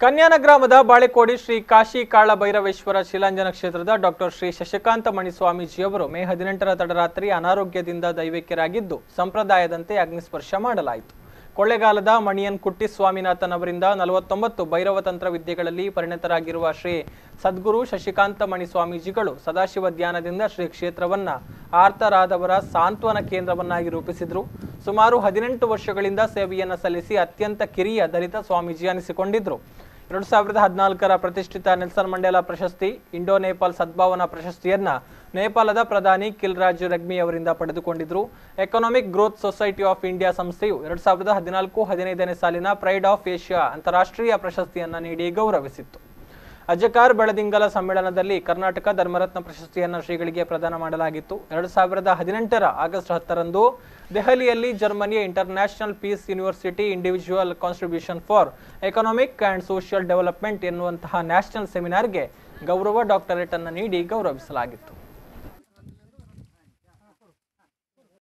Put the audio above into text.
ಕನ್ಯಾನ ಗ್ರಾಮದ ಬಾಳೆಕೋಡಿ ಶ್ರೀ ಕಾಶಿ ಕಾಳ ಭೈರವೇಶ್ವರ ಶಿಲಾಂಜನ ಕ್ಷೇತ್ರದ ಡಾಕ್ಟರ್ ಶ್ರೀ ಶಶಿಕಾಂತ ಮಣಿ ಸ್ವಾಮೀಜಿಯವರು ಮೇ ಹದಿನೆಂಟರ ತಡರಾತ್ರಿ ಅನಾರೋಗ್ಯದಿಂದ ದೈವೈಕ್ಯರಾಗಿದ್ದು ಸಂಪ್ರದಾಯದಂತೆ ಅಗ್ನಿಸ್ಪರ್ಶ ಮಾಡಲಾಯಿತು ಕೊಳ್ಳೆಗಾಲದ ಮಣಿಯನ್ ಕುಟ್ಟಿ ಸ್ವಾಮಿನಾಥನ್ ಅವರಿಂದ ನಲವತ್ತೊಂಬತ್ತು ಭೈರವ ತಂತ್ರ ವಿದ್ಯೆಗಳಲ್ಲಿ ಪರಿಣತರಾಗಿರುವ ಶ್ರೀ ಸದ್ಗುರು ಶಶಿಕಾಂತ ಮಣಿ ಸ್ವಾಮೀಜಿಗಳು ಸದಾಶಿವ ಧ್ಯಾನದಿಂದ ಶ್ರೀ ಕ್ಷೇತ್ರವನ್ನ ಆರ್ತರಾದವರ ಸಾಂತ್ವನ ಕೇಂದ್ರವನ್ನಾಗಿ ರೂಪಿಸಿದ್ರು ಸುಮಾರು ಹದಿನೆಂಟು ವರ್ಷಗಳಿಂದ ಸೇವೆಯನ್ನು ಸಲ್ಲಿಸಿ ಅತ್ಯಂತ ಕಿರಿಯ ದಲಿತ ಸ್ವಾಮೀಜಿ ಅನಿಸಿಕೊಂಡಿದ್ರು ಎರಡು ಸಾವಿರದ ಹದಿನಾಲ್ಕರ ಪ್ರತಿಷ್ಠಿತ ನೆಲ್ಸನ್ ಮಂಡೇಲಾ ಪ್ರಶಸ್ತಿ ಇಂಡೋ ನೇಪಾಲ್ ಸದ್ಭಾವನಾ ಪ್ರಶಸ್ತಿಯನ್ನ ನೇಪಾಳದ ಪ್ರಧಾನಿ ಕಿಲ್ರಾಜ್ ರೆಗ್ಮಿ ಅವರಿಂದ ಪಡೆದುಕೊಂಡಿದ್ರು economic growth society of India ಸಂಸ್ಥೆಯು ಎರಡ್ ಸಾವಿರದ ಹದಿನಾಲ್ಕು ಹದಿನೈದನೇ ಸಾಲಿನ ಪ್ರೈಡ್ ಆಫ್ ಏಷ್ಯಾ ಅಂತಾರಾಷ್ಟ್ರೀಯ ಪ್ರಶಸ್ತಿಯನ್ನ ನೀಡಿ ಗೌರವಿಸಿತ್ತು ಅಜಕಾರ್ ಬೆಳದಿಂಗಲ ಸಮ್ಮೇಳನದಲ್ಲಿ ಕರ್ನಾಟಕ ಧರ್ಮರತ್ನ ಪ್ರಶಸ್ತಿಯನ್ನು ಶ್ರೀಗಳಿಗೆ ಪ್ರದಾನ ಮಾಡಲಾಗಿತ್ತು ಎರಡು ಸಾವಿರದ ಹದಿನೆಂಟರ ಆಗಸ್ಟ್ ಹತ್ತರಂದು ದೆಹಲಿಯಲ್ಲಿ ಜರ್ಮನಿಯ international peace university individual contribution for economic and social development ಎನ್ನುವಂತಹ ನ್ಯಾಷನಲ್ ಸೆಮಿನಾರ್ಗೆ ಗೌರವ ಡಾಕ್ಟರೇಟ್ ಅನ್ನು ನೀಡಿ ಗೌರವಿಸಲಾಗಿತ್ತು